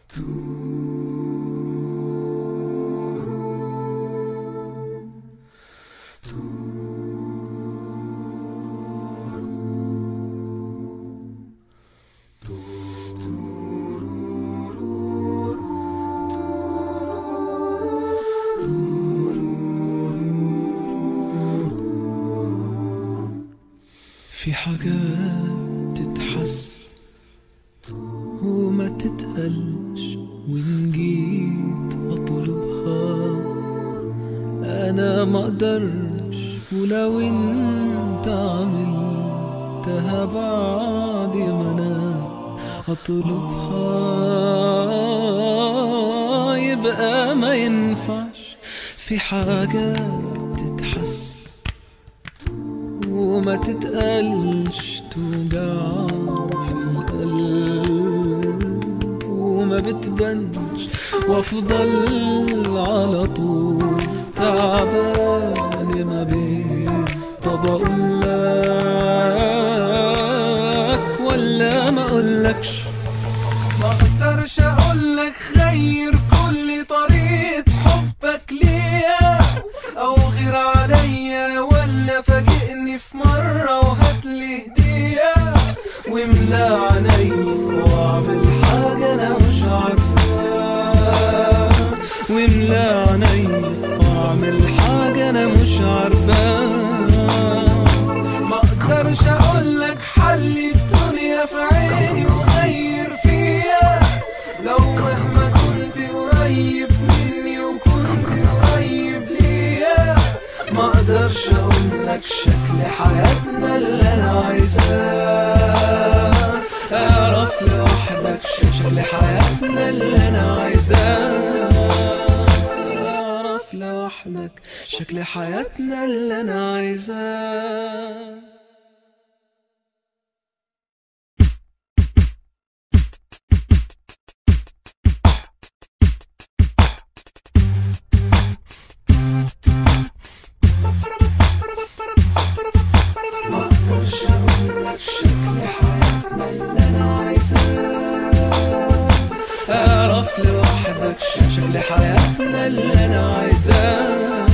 في حاجات تتحس وما تتقلش وإن جيت أطلبها أنا ما أقدرش ولو أنت عملتها بعد ما أنا أطلبها يبقى ما ينفعش في حاجات تتحس وما تتقلش توجع في القلب وما بتبانش وافضل على طول تعبان ما بين طب اقول لك ولا ما اقولكش ما اقدرش اقولك غير كل طريقة حبك ليا او غير عليا ولا فاجئني في مرة وهاتلي هدية واملا عيني واعمل حاجة انا مش عارفاها واملا عيني واعمل حاجة انا مش عارفاها ما اقدرش اقولك حل الدنيا في عيني وغير فيا لو مهما كنت قريب مني وكنت قريب ليا ما اقدرش اقولك شكل حياتنا اللي انا عايزاه اعرف لوحدك شكل حياتنا اللي انا عايزاه اعرف لوحدك شكل حياتنا اللي انا عايزاه ما اقدرش اقولك شكل حياتنا اللي انا عايزاه اعرف لوحدك شكل حياتنا اللي انا عايزاه